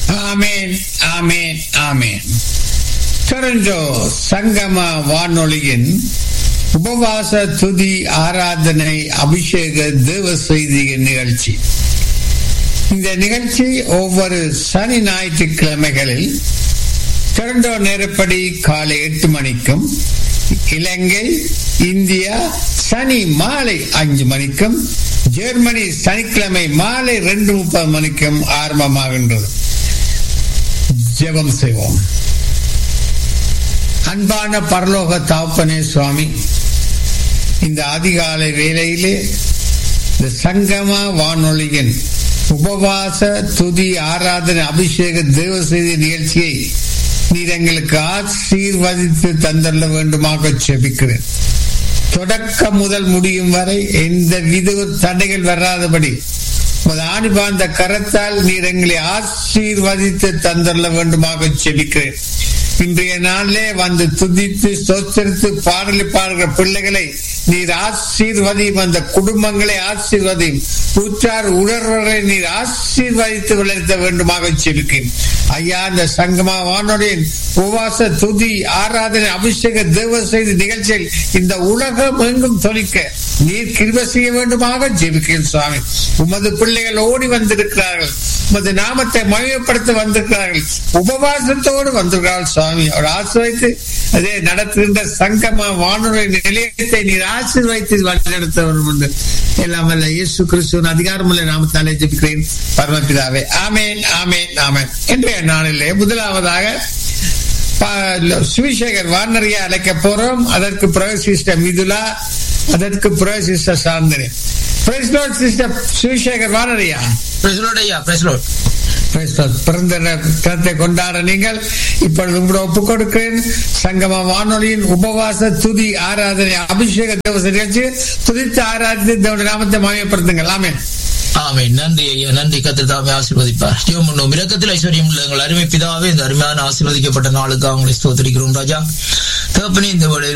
ஆமேன் ஆமேன் ஆமேன் Toronto சங்கம வானொலியின் உபவாச துதி ஆராதனை அபிஷேக தேவ செய்தி நிகழ்ச்சி இந்த நிகழ்ச்சி ஒவ்வொரு சனி ஞாயிற்றுக்கிழமைகளில் டொரண்டோ நேரப்படி காலை எட்டு மணிக்கும் இலங்கை இந்தியா சனி மாலை அஞ்சு மணிக்கும் ஜெர்மனி சனிக்கிழமை மாலை ரெண்டு முப்பது மணிக்கும் ஆரம்பமாகின்றது ஜெபம் செய்வோம் அன்பான பரலோக தாப்பனே சுவாமி இந்த அதிகாலை வேளையிலே இந்த சங்கம வானொலியின் உபவாச துதி ஆராதனை அபிஷேக தேவ செய்தி நிகழ்ச்சியை நீர் எங்களுக்கு ஆசீர்வதித்து தந்தள்ள வேண்டுமாக செபிக்கிறேன் தொடக்கம் முதல் முடியும் வரை எந்த வித தடைகள் வராதபடி ஆணிபாந்த கரத்தால் நீர் எங்களை ஆசீர்வதித்து தந்தள்ள வேண்டுமாக செபிக்கிறேன் இன்றைய நாளிலே வந்து துதித்து சோச்சரித்து பாடலி பாடுகிற பிள்ளைகளை நீர் ஆசீர்வதியும் அந்த குடும்பங்களை ஆசீர்வதியும் உற்றார் உணர்வரை நீர் ஆசீர்வதித்து வளர்த்த வேண்டுமாக செபிக்கிறேன் ஐயா இந்த சங்கமா வானொலியின் உவாச துதி ஆராதனை அபிஷேக தேவ செய்தி நிகழ்ச்சியில் இந்த உலகம் எங்கும் தொழிக்க நீர் கிருப செய்ய வேண்டுமாக ஜெபிக்கிறேன் சுவாமி உமது பிள்ளைகள் ஓடி வந்திருக்கிறார்கள் உமது நாமத்தை மகிமைப்படுத்த வந்திருக்கிறார்கள் உபவாசத்தோடு வந்திருக்கிறார்கள் சுவாமி அவர் ஆசிர்வைத்து அதே நடத்துகின்ற சங்கம வானொலி நிலையத்தை நீர் ஆசீர்வைத்து வழிநடத்த வேண்டும் என்று எல்லாம் அல்ல இயேசு கிறிஸ்துவின் அதிகாரமுள்ள நாமத்தாலே ஜெபிக்கிறேன் பரமபிதாவே ஆமேன் ஆமேன் ஆமேன் இன்றைய நாளிலே முதலாவதாக சுவிசேகர் வானரியா அழைக்க போறோம் அதற்கு பிறகு சிஸ்டர் மிதுலா அதற்கு பிறகு சிஸ்டர் சாந்தனி சிஸ்டர் சுவிசேகர் வானரியா பிறந்த தினத்தை கொண்டாட நீங்கள் இப்பொழுது கூட ஒப்புக் கொடுக்கிறேன் சங்கம வானொலியின் உபவாச துதி ஆராதனை அபிஷேக தேவச நிகழ்ச்சி துதித்து ஆராதித்து தேவனுடைய நாமத்தை மாயப்படுத்துங்கள் ஆமே ஆமை நன்றி ஐயா நன்றி கத்திரதாமே ஆசீர்வதிப்பார் ஜீவமுன்னோ இரக்கத்தில் ஐஸ்வர்யம் உள்ள எங்கள் அருமை பிதாவே இந்த அருமையான ஆசீர்வதிக்கப்பட்ட நாளுக்கு அவங்களை ஸ்தோத்திரிக்கிறோம் ராஜா தகப்பனே இந்த